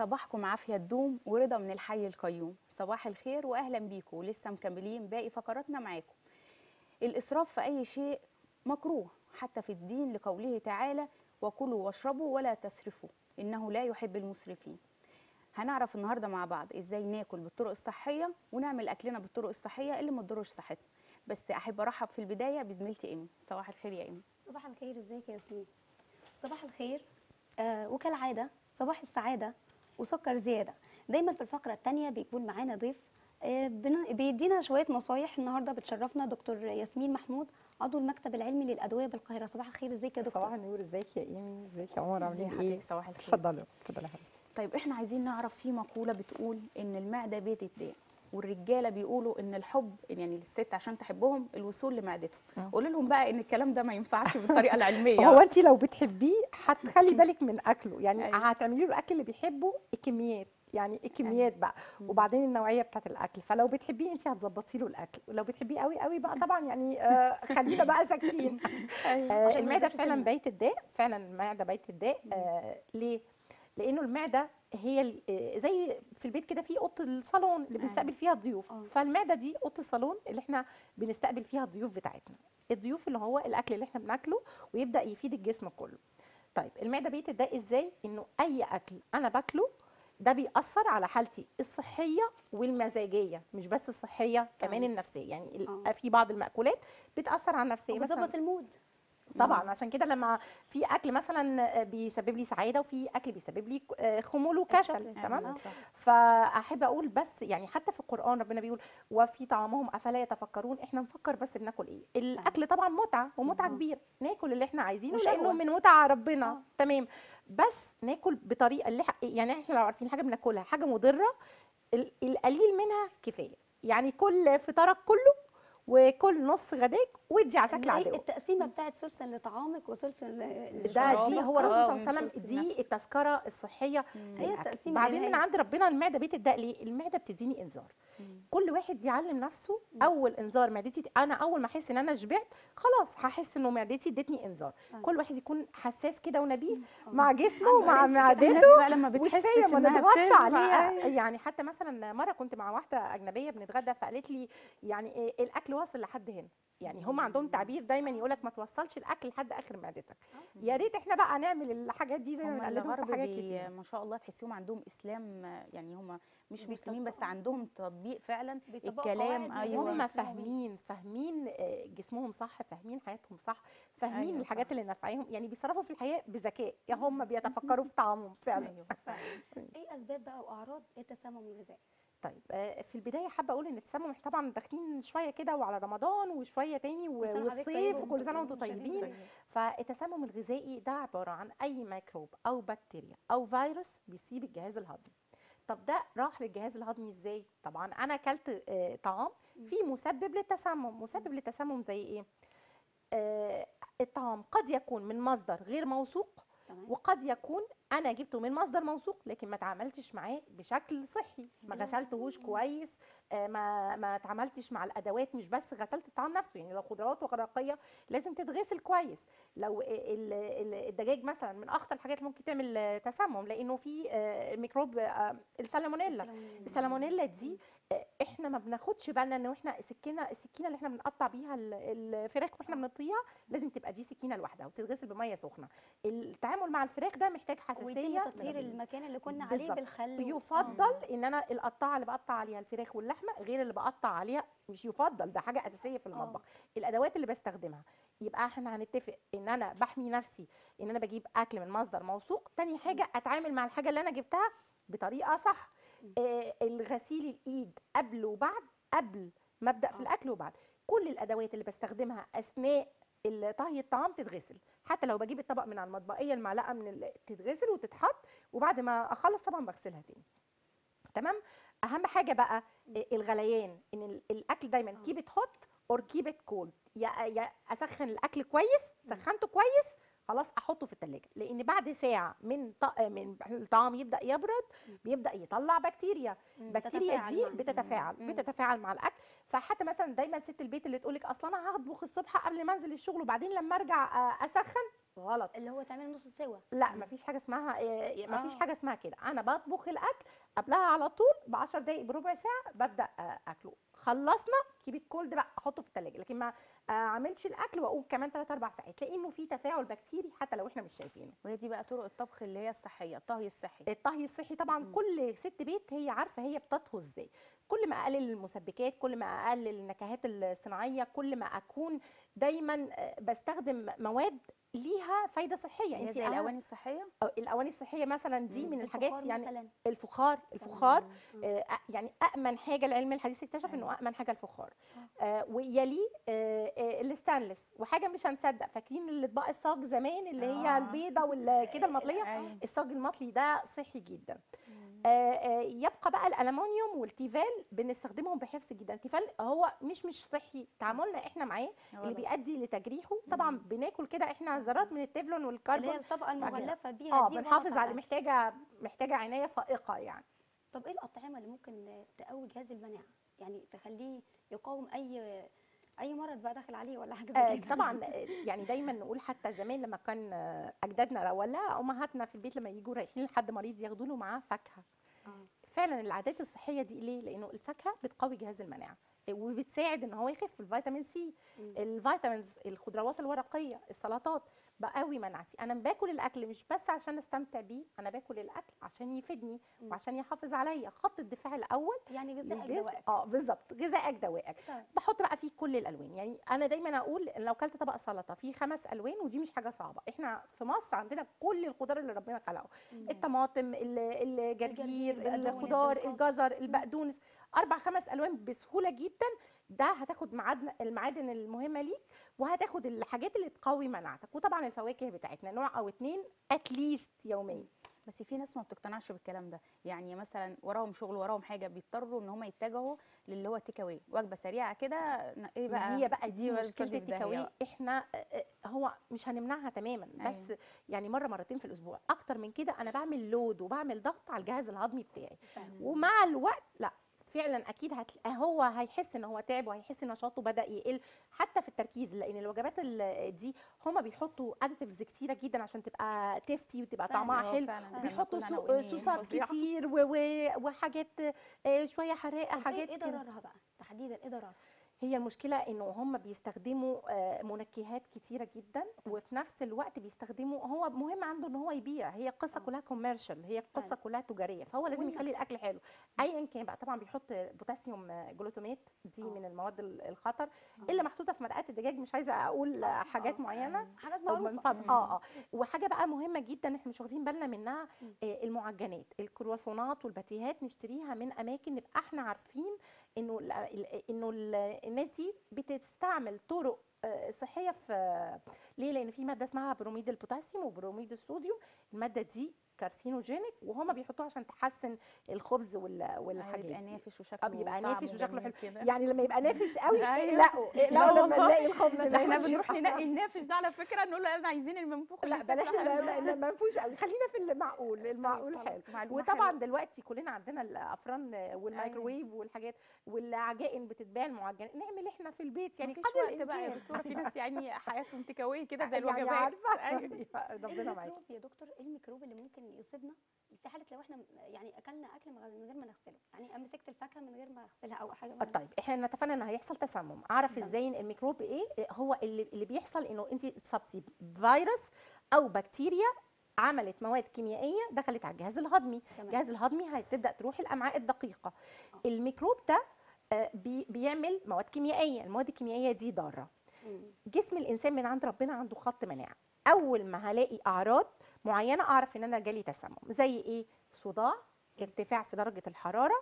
صباحكم عافية تدوم ورضا من الحي القيوم صباح الخير وأهلا بيكم ولسه مكملين باقي فقراتنا معاكم الإسراف في أي شيء مكروه حتى في الدين لقوله تعالى وكلوا واشربوا ولا تسرفوا إنه لا يحب المسرفين هنعرف النهارده مع بعض ازاي ناكل بالطرق الصحيه ونعمل اكلنا بالطرق الصحيه اللي ما تضرش صحتنا بس احب ارحب في البدايه بزميلتي ايمي صباح الخير يا ايمي صباح الخير ازيك يا ياسمين صباح الخير آه وكالعاده صباح السعاده وسكر زياده دايما في الفقره الثانيه بيكون معانا ضيف آه بن- بيدينا شويه نصايح النهارده بتشرفنا دكتور ياسمين محمود عضو المكتب العلمي للادويه بالقاهره صباح الخير ازيك يا دكتور صباح النور ازيك يا ايمي ازيك يا عمر ازي عاملين حضرتك ايه صباح الخير اتفضلوا اتفضلوا يا حبيبتي طيب احنا عايزين نعرف في مقوله بتقول ان المعده بيت الداء والرجاله بيقولوا ان الحب يعني الست عشان تحبهم الوصول لمعدتهم اه. قول لهم بقى ان الكلام ده ما ينفعش بالطريقه العلميه هو انت لو بتحبيه هتخلي بالك من اكله يعني أيوة. هتعملي له الاكل اللي بيحبه الكميات يعني الكميات بقى مم. وبعدين النوعيه بتاعت الاكل فلو بتحبيه انت هتظبطي له الاكل ولو بتحبيه قوي قوي بقى طبعا يعني آه خلينا بقى ساكتين أيوة. آه عشان ما المعده يبقاش فعلا سمنة. بيت الداء فعلا المعده بيت الداء آه ليه لانه المعده هي ال- آه، زي في البيت كده في اوضه الصالون اللي أيوة. بنستقبل فيها الضيوف اه. فالمعده دي اوضه الصالون اللي احنا بنستقبل فيها الضيوف بتاعتنا الضيوف اللي هو الاكل اللي احنا بناكله ويبدا يفيد الجسم كله طيب المعده بيت الداء ازاي انه اي اكل انا باكله ده بيأثر على حالتي الصحية والمزاجية مش بس الصحية كمان طبعاً. النفسية يعني ال- اه. في بعض المأكولات بتأثر على النفسية مثلا وبتظبط المود طبعا عشان كده لما في اكل مثلا بيسبب لي سعاده وفي اكل بيسبب لي ك- خمول وكسل الشوكليت. تمام أيوة، صح. فاحب اقول بس يعني حتى في القران ربنا بيقول وفي طعامهم افلا يتفكرون احنا نفكر بس بناكل ايه الاكل طبعا متعه ومتعه آه. كبيره ناكل اللي احنا عايزينه وشهوة. لانه من متع ربنا آه. تمام بس ناكل بطريقه اللي ح- يعني احنا لو عارفين حاجه بناكلها حاجه مضره ال- القليل منها كفايه يعني كل فطارك كله وكل نص غداك ودي على شكل اللي هي عدو التقسيمه بتاعت سلسل لطعامك وسلسل ده لشرابك. دي هو آه، الرسول صلى ومن الله عليه سلسل وسلم دي التذكره الصحيه مم. هي للأكل. التقسيمة بعدين من الإلهية. عند ربنا المعده بيت الداء ليه المعده بتديني انذار مم. كل واحد يعلم نفسه مم. اول انذار معدتي انا اول ما احس ان انا شبعت خلاص هحس انه معدتي ادتني انذار آه. كل واحد يكون حساس كده ونبيه آه. مع جسمه عنده ومع سنس كده. معدته الناس بقى لما وكفايه بتحسش ما انها نضغطش بتشبع عليها أيوة. يعني حتى مثلا مره كنت مع واحده اجنبيه بنتغدى فقالت لي يعني إيه الاكل واصل لحد هنا يعني هم عندهم تعبير دايما يقول لك ما توصلش الاكل لحد اخر معدتك يا ريت احنا بقى نعمل الحاجات دي زي ما هم بنقلدهم الغرب في حاجات بي كتير ما شاء الله تحسيهم عندهم اسلام آه، يعني هم مش مسلمين بس بيطبقوا. عندهم تطبيق فعلا بيطبقوا الكلام قواعد ايوه معينة. هم اسمها إيه؟ فاهمين فاهمين آه، جسمهم صح فاهمين حياتهم صح فاهمين أيوة الحاجات صح. اللي نافعاهم يعني بيتصرفوا في الحياه بذكاء يا هم بيتفكروا في طعامهم فعلا ايوه فعلا. ايه اسباب بقى واعراض التسمم الغذائي طيب آه، في البدايه حابه اقول ان التسمم طبعا داخلين شويه كده وعلى رمضان وشويه تاني و- كل سنة وحضرتك والصيف طيبة وكل سنه وانتم وانتم طيبين. طيبين طيب. فالتسمم الغذائي ده عباره عن اي ميكروب او بكتيريا او فيروس بيصيب الجهاز الهضمي طب ده راح للجهاز الهضمي ازاي طبعا انا اكلت آه، طعام فيه مسبب للتسمم مسبب للتسمم زي ايه آه، الطعام قد يكون من مصدر غير موثوق تمام وقد يكون انا جبته من مصدر موثوق لكن ما تعاملتش معاه بشكل صحي ما مم. غسلتهوش كويس آه، ما ما اتعاملتش مع الادوات مش بس غسلت الطعام نفسه يعني لو خضروات وغرقيه لازم تتغسل كويس لو ال- ال- الدجاج مثلا من اخطر الحاجات اللي ممكن تعمل آه، تسمم لانه في آه، الميكروب آه، السالمونيلا السالمونيلا دي آه، احنا ما بناخدش بالنا ان احنا السكينه السكينه اللي احنا بنقطع بيها ال- الفراخ واحنا بنطيها لازم تبقى دي سكينه لوحدها وتتغسل بميه سخنه التعامل مع الفراخ ده محتاج ويتم حساسيه من تطهير ربنا. المكان اللي كنا عليه بالظبط. بالخل و- يفضل ان انا القطاعه اللي بقطع عليها الفراخ واللحمه غير اللي بقطع عليها مش يفضل ده حاجه اساسيه في المطبخ الادوات اللي بستخدمها يبقى احنا هنتفق ان انا بحمي نفسي ان انا بجيب اكل من مصدر موثوق تاني حاجه اتعامل مع الحاجه اللي انا جبتها بطريقه صح آه الغسيل الايد قبل وبعد قبل ما ابدا في آه. الاكل وبعد كل الادوات اللي بستخدمها اثناء ال- طهي الطعام تتغسل حتى لو بجيب الطبق من على المطبقيه المعلقه من ال- تتغسل وتتحط وبعد ما اخلص طبعا بغسلها تاني تمام اهم حاجه بقى آه، الغليان ان ال- الاكل دايما آه. كيب ات هوت اور كيب ات كولد يا يا اسخن الاكل كويس سخنته كويس خلاص احطه في التلاجة لان بعد ساعه من ط... من الطعام يبدا يبرد بيبدا يطلع بكتيريا البكتيريا بتتفاعل دي معاه. بتتفاعل مم. بتتفاعل مع الاكل فحتى مثلا دايما ست البيت اللي تقول لك اصلا انا هطبخ الصبح قبل ما انزل الشغل وبعدين لما ارجع آه، اسخن غلط اللي هو تعمل نص سوا لا مفيش حاجه اسمها آه، مفيش آه. حاجه اسمها كده انا بطبخ الاكل قبلها على طول ب 10 دقائق بربع ساعه ببدا آه، اكله خلصنا كيب الكولد بقى احطه في الثلاجه لكن ما آه، اعملش الاكل واقوم كمان 3 4 ساعات لانه في تفاعل بكتيري حتى لو احنا مش شايفينه وهي دي بقى طرق الطبخ اللي هي الصحيه الطهي الصحي الطهي الصحي طبعا مم. كل ست بيت هي عارفه هي بتطهو ازاي كل ما اقلل المسبكات كل ما اقلل النكهات الصناعيه كل ما اكون دايما آه، بستخدم مواد ليها فايده صحيه هي انت زي الاواني الصحيه الاواني الصحيه مثلا دي مم. من الحاجات الفخار يعني مثلا الفخار الفخار مم. آه، أ- يعني امن حاجه العلم الحديث اكتشف انه أيوة. امن حاجه الفخار آه، ويليه آه، آه، الستانلس وحاجه مش هنصدق فاكرين الاطباق الصاج زمان اللي هي آه. البيضه والكده المطليه أيوة. الصاج المطلي ده صحي جدا آه، آه، يبقى بقى الالومنيوم والتيفال بنستخدمهم بحرص جدا التيفال هو مش مش صحي تعاملنا احنا معاه اللي غلط. بيؤدي لتجريحه طبعا مم. بناكل كده احنا ذرات من التeflون اللي هي والكربون الطبقه المغلفه بيها اه دي غلط بنحافظ عليه الأكل. محتاجه محتاجه عنايه فائقه يعني طب ايه الاطعمه اللي ممكن تقوي جهاز المناعه يعني تخليه يقاوم اي اي مرض بقى داخل عليه ولا حاجه آه زي كده طبعا آه، يعني دايما نقول حتى زمان لما كان آه، اجدادنا ولا امهاتنا في البيت لما يجوا رايحين لحد مريض ياخدوا له معاه فاكهه آه. فعلا العادات الصحيه دي ليه لانه الفاكهه بتقوي جهاز المناعه وبتساعد ان هو يخف الفيتامين سي مم. الفيتامينز الخضروات الورقيه السلطات بقوي مناعتي انا باكل الاكل مش بس عشان استمتع بيه انا باكل الاكل عشان يفيدني مم. وعشان يحافظ عليا خط الدفاع الاول يعني غذائك للجسم دوائك اه بالظبط غذائك دوائك طيب. بحط بقى فيه كل الالوان يعني انا دايما اقول إن لو كلت طبق سلطه فيه خمس الوان ودي مش حاجه صعبه احنا في مصر عندنا كل الخضار اللي ربنا خلقه مم. الطماطم ال- الجرجير البقدونس، الخضار الخس. الجزر البقدونس اربع خمس الوان بسهوله جدا ده هتاخد معادن المعادن المهمه ليك وهتاخد الحاجات اللي تقوي مناعتك وطبعا الفواكه بتاعتنا نوع او اتنين اتليست يوميا بس في ناس ما بتقتنعش بالكلام ده يعني مثلا وراهم شغل وراهم حاجه بيضطروا ان هم يتجهوا للي هو التيك اواي وجبه سريعه كده ن- ايه بقى ما هي بقى دي بقى مشكله بتودي في التيك داهية أواي. بقى. احنا آه، آه، هو مش هنمنعها تماما بس أيوة. يعني مره مرتين في الاسبوع اكتر من كده انا بعمل لود وبعمل ضغط على الجهاز الهضمي بتاعي فعلا. ومع الوقت لا فعلا اكيد هتلاقي هو هيحس ان هو تعب وهيحس ان نشاطه بدا يقل حتى في التركيز لان الوجبات ال- دي هما بيحطوا اديتيفز كتيره جدا عشان تبقى تيستي وتبقى فعلا، طعمها آه، حلو فعلا. لما بيحطوا أكون أنا سو- وإني صوصات فظيعة. كتير و- و- وحاجات آه، شويه حراقه طب حاجات ايه كده. ضررها بقى تحديدا ايه ضررها هي المشكله انه هم بيستخدموا آه، منكهات كتيره جدا وفي نفس الوقت بيستخدموا هو مهم عنده ان هو يبيع هي القصه آه. كلها كوميرشال هي القصه فعلا. كلها تجاريه فهو لازم يخلي والمكسب. الاكل حلو ايا كان بقى طبعا بيحط بوتاسيوم آه، جلوتامات دي آه. من المواد ال- الخطر آه. اللي محطوطه في مرقات الدجاج مش عايزه اقول آه، حاجات آه. معينه حاجات أو من معروفه فضل اه اه وحاجه بقى مهمه جدا احنا مش واخدين بالنا منها مم. آه، المعجنات الكرواسونات والباتيهات نشتريها من اماكن نبقى احنا عارفين انه ال- ال- انه ال- الناس دي بتستعمل طرق آه، صحيه في ليه لان في ماده اسمها بروميد البوتاسيوم وبروميد الصوديوم الماده دي كارسينوجينيك وهما بيحطوها عشان تحسن الخبز وال- أيوة، والحاجات يبقى دي. نافش وشكله بيبقى وطعمه نافش وشكله جميل حلو. كده. يعني لما يبقى نافش قوي أيوة. اقلقوا لا اقلقوا لما والله. نلاقي الخبز ده احنا نافش. بنروح ننقي النافش ده على فكره نقول له انا عايزين المنفوخ لا اللي بلاش شكله حلو. ال- المنفوش قوي خلينا في المعقول المعقول خلاص، حلو معلومة وطبعا حلوة. دلوقتي كلنا عندنا الافران والمايكروويف والحاجات والعجائن بتتباع المعجنات نعمل احنا في البيت يعني مفيش قدر وقت بقى يا الإمكان. دكتوره في ناس يعني حياتهم تكاوي كده زي يعني الوجبات عارفه أيوة. ربنا معاك الميكروب يا دكتور ايه الميكروب اللي ممكن يصيبنا في حاله لو احنا يعني اكلنا اكل من غير ما نغسله يعني مسكت الفاكهه من غير ما اغسلها او حاجه آه، طيب احنا نتفنن ان هيحصل تسمم اعرف تمام. ازاي إن الميكروب ايه هو اللي اللي بيحصل انه انت اتصبتي بفيروس او بكتيريا عملت مواد كيميائيه دخلت على الجهاز الهضمي تمام. الجهاز الهضمي هتبدا تروح الامعاء الدقيقه آه. الميكروب ده آه، بي- بيعمل مواد كيميائيه المواد الكيميائيه دي ضاره مم. جسم الانسان من عند ربنا عنده خط مناعه اول ما هلاقي اعراض معينه اعرف ان انا جالي تسمم زي ايه صداع ارتفاع في درجه الحراره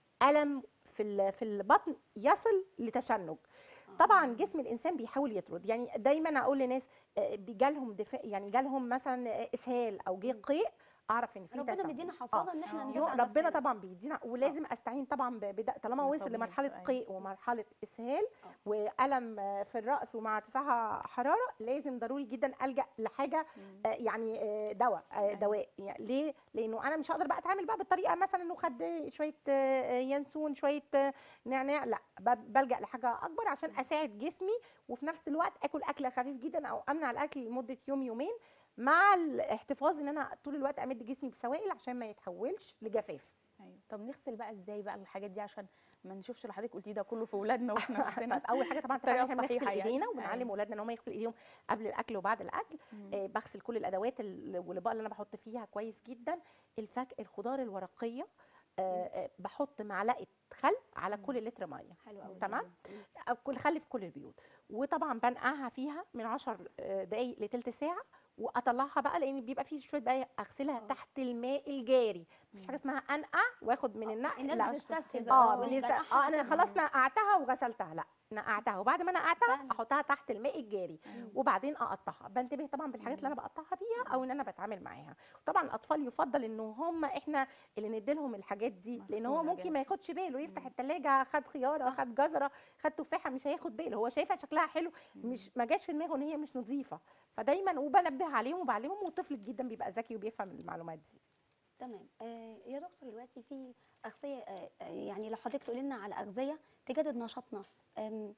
الم في ال- في البطن يصل لتشنج طبعا جسم الانسان بيحاول يطرد يعني دايما اقول لناس آه، بيجالهم دفاع يعني جالهم مثلا آه، اسهال او جه قيء اعرف ان في ربنا تسمم. مدينا حصانه ان احنا آه. يو- ندافع عن ربنا نفسنا. طبعا بيدينا ولازم استعين طبعا ب- بدا طالما وصل بالطبيب، لمرحله أيوة. قيء ومرحله اسهال آه. والم آه، في الراس ومع ارتفاع حراره لازم ضروري جدا الجا لحاجه مم. آه، يعني آه، دواء آه، أيوة. دواء يعني ليه لانه انا مش هقدر بقى اتعامل بقى بالطريقه مثلا انه خد شويه آه، ينسون شويه آه، نعناع لا ب- بلجا لحاجه اكبر عشان اساعد جسمي وفي نفس الوقت اكل اكل خفيف جدا او امنع الاكل لمده يوم يومين مع الاحتفاظ ان انا طول الوقت امد جسمي بسوائل عشان ما يتحولش لجفاف ايوه طب نغسل بقى ازاي بقى الحاجات دي عشان ما نشوفش اللي حضرتك قلتيه ده كله في اولادنا واحنا نفسنا طيب اول حاجه طبعا الطريقة اتفقنا احنا بنغسل الصحيحة يعني. ايدينا وبنعلم أيوة. اولادنا ان هم يغسلوا ايديهم قبل الاكل وبعد الاكل مم. آه، بغسل كل الادوات ال- والاطباق اللي انا بحط فيها كويس جدا الفك الخضار الورقيه آه، آه، بحط معلقه خل على مم. كل لتر ميه حلو قوي تمام أو كل خل في كل البيوت وطبعا بنقعها فيها من 10 دقائق لتلت ساعه واطلعها بقى لان بيبقى فيه شويه بقى اغسلها آه. تحت الماء الجاري مفيش حاجه اسمها انقع واخد من النقع الناس لا بتستسهل بقى. اه آه، لسه بنقعها اه انا في خلاص المية. نقعتها وغسلتها لا نقعتها وبعد ما نقعتها فعلا. احطها تحت الماء الجاري أيوة. وبعدين اقطعها بنتبه طبعا بالحاجات اللي انا بقطعها بيها او ان انا بتعامل معاها طبعا الاطفال يفضل ان هم احنا اللي نديلهم الحاجات دي لان هو مغسولة ممكن ما جاهزة. ياخدش باله يفتح مم. التلاجة خد خياره صح. خد جزره خد تفاحه مش هياخد باله هو شايفها شكلها حلو مش ما جاش في دماغه ان هي مش نظيفه فدايما وبنبه عليهم وبعلمهم وطفل جدا بيبقى ذكي وبيفهم المعلومات دي تمام آه يا دكتور دلوقتي في اغذيه آه آه، يعني لو حضرتك تقولي لنا على اغذيه تجدد نشاطنا آم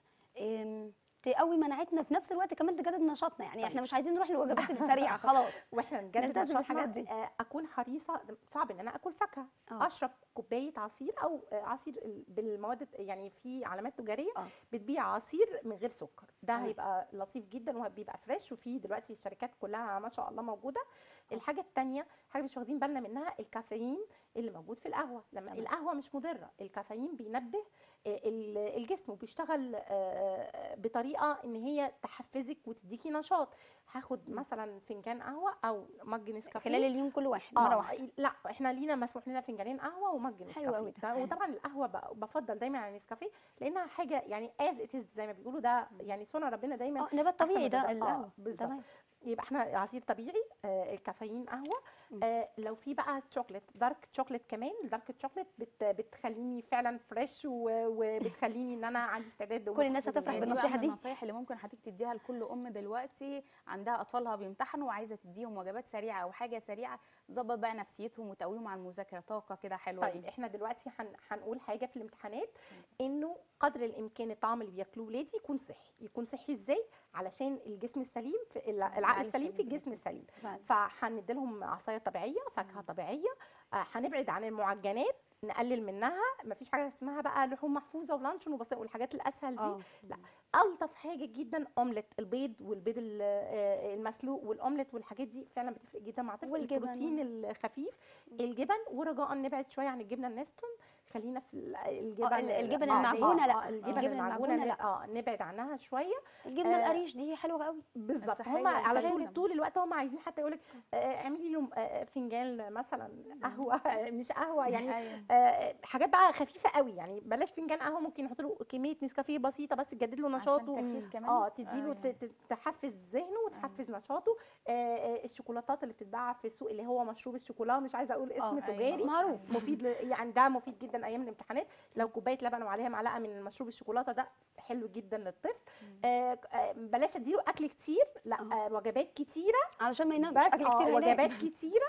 آم تقوي مناعتنا في نفس الوقت كمان تجدد نشاطنا يعني احنا مش عايزين نروح للوجبات السريعه خلاص واحنا نجدد نلتزم نشاطنا، بالحاجات دي. آه، اكون حريصه صعب ان انا اكل فاكهه آه. اشرب كوبايه عصير او آه، عصير ال- بالمواد الت- يعني في علامات تجاريه آه. بتبيع عصير من غير سكر ده آه. هيبقى لطيف جدا وبيبقى فريش وفي دلوقتي الشركات كلها ما شاء الله موجوده الحاجه الثانيه حاجه مش واخدين بالنا منها الكافيين اللي موجود في القهوه لما تمام. القهوه مش مضره الكافيين بينبه آه، ال- الجسم وبيشتغل آه، بطريقه ان هي تحفزك وتديكي نشاط هاخد مثلا فنجان قهوه او مج نسكافيه خلال اليوم كل واحد مره آه، واحده لا احنا لينا مسموح لنا فنجانين قهوه ومج حلو أوي نسكافيه ده. ده- وطبعا القهوه ب- بفضل دايما على النسكافيه لانها حاجه يعني از ات زي ما بيقولوا ده يعني صنع ربنا دايما اه نبات أحسن طبيعي من ده آه، القهوه بالظبط. تمام يبقى احنا عصير طبيعي آه الكافيين قهوه مم. آه لو في بقى شوكليت دارك شوكليت كمان الدارك شوكليت بت بتخليني فعلا فريش وبتخليني ان انا عندي استعداد كل الناس للخروج هتفرح هي النهاري. دي بقى بالنصيحة من دي. النصايح اللي ممكن حضرتك تديها لكل ام دلوقتي عندها اطفالها بيمتحنوا وعايزه تديهم وجبات سريعه او حاجه سريعه تظبط بقى نفسيتهم وتقويهم على المذاكره طاقه كده حلوه طيب دي احنا دلوقتي هن- هنقول حاجه في الامتحانات انه قدر الامكان الطعام اللي بياكلوه ولادي يكون صحي يكون صحي ازاي علشان الجسم السليم في العقل السليم في الجسم السليم فعلا. فهندي لهم عصاير طبيعيه فاكهه طبيعيه آه، هنبعد عن المعجنات نقلل منها مفيش حاجه اسمها بقى لحوم محفوظه ولانشون وبس والحاجات الاسهل دي اه لا الطف حاجه جدا اومليت البيض والبيض ال- آه، المسلوق والاومليت والحاجات دي فعلا بتفرق جدا مع الطفل والجبن. البروتين الخفيف الجبن ورجاء نبعد شويه عن الجبنه النستون خلينا في ال- الجبن ال- الجبن آه، المعجونة آه، لا. آه، الجبن الجبن المعجونه المعجونة لا اه نبعد عنها شويه الجبنه آه، القريش دي حلوه قوي بالظبط صحية هم على وصحية. طول طول الوقت هم عايزين حتى يقول لك اعملي لهم آه، فنجان مثلا قهوه مش قهوه يعني أيوة. آه، حاجات بقى خفيفه قوي يعني بلاش فنجان قهوه ممكن نحط له كميه نسكافيه بسيطه بس تجدد له عشان نشاطه تركيز كمان اه تديله أيوة. ت- ت- تحفز ذهنه وتحفز نشاطه آه، آه، الشوكولاتات اللي بتتباع في السوق اللي هو مشروب الشوكولا مش عايزه اقول اسم آه، تجاري معروف. مفيد ل- يعني ده مفيد جدا ايام الامتحانات لو كوبايه لبن وعليها معلقه من مشروب الشوكولاته ده حلو جدا للطفل آه آه بلاش اديله اكل كتير لا آه. آه وجبات كتيره علشان ما ينامش بس اكل آه كتير هينام. وجبات كتيره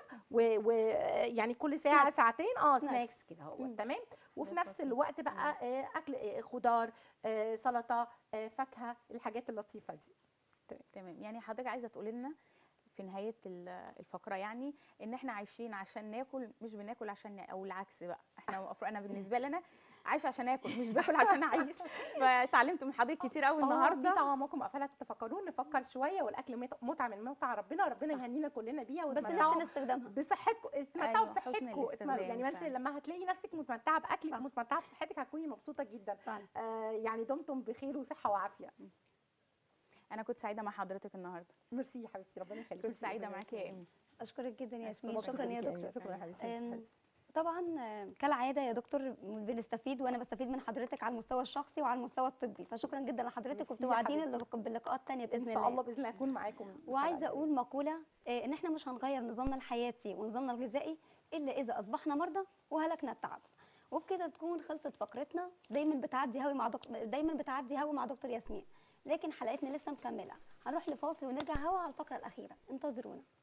ويعني كل ساعه سناكس. ساعتين اه سناكس. سناكس كده هو مم. تمام وفي بالظبط. نفس الوقت بقى آه اكل آه خضار آه سلطه آه فاكهه الحاجات اللطيفه دي تمام يعني حضرتك عايزه تقولي لنا في نهايه ال- الفقره يعني ان احنا عايشين عشان ناكل مش بناكل عشان نا- او العكس بقى احنا المفروض انا بالنسبه لنا عايشه عشان اكل مش باكل عشان اعيش فتعلمت من حضرتك كتير قوي اه في النهارده طعامكم افلا تتفكرون نفكر شويه والاكل مت- متعه من متع ربنا ربنا يهنينا كلنا بيها بس وتمتعوا نحسن استخدامها بصحتكم اتمتعوا أيوة، حسن بصحتكم اتمتعوا الاستخدام يعني ما انت فعلا. لما هتلاقي نفسك متمتعه باكلك صح. ومتمتعه بصحتك هتكوني مبسوطه جدا فعلا آه يعني دمتم بخير وصحه وعافيه انا كنت سعيده مع حضرتك النهارده ميرسي يا حبيبتي ربنا يخليكي كنت سعيده معاكي يا ايمي اشكرك جدا يا ياسمين مبسوطة شكرا يا بيكي يا إيمي. دكتور شكرا يا حبيبتي أم، طبعا آه، كالعاده يا دكتور بنستفيد وانا بستفيد من حضرتك على المستوى الشخصي وعلى المستوى الطبي فشكرا جدا لحضرتك ميرسي يا وبتوعديني حبيبتي. اللق- باللقاءات تانية باذن ان شاء الله باذن الله اكون معاكم الحلقة وعايزه الجاية. اقول مقوله آه، ان احنا مش هنغير نظامنا الحياتي ونظامنا الغذائي الا اذا اصبحنا مرضى وهلكنا التعب وبكده تكون خلصت فقرتنا دايما بتعدي هوي مع دكتور دايما بتعدي هوي مع دكتور ياسمين لكن حلقتنا لسه مكمله هنروح لفاصل ونرجع هوا على الفقره الاخيره انتظرونا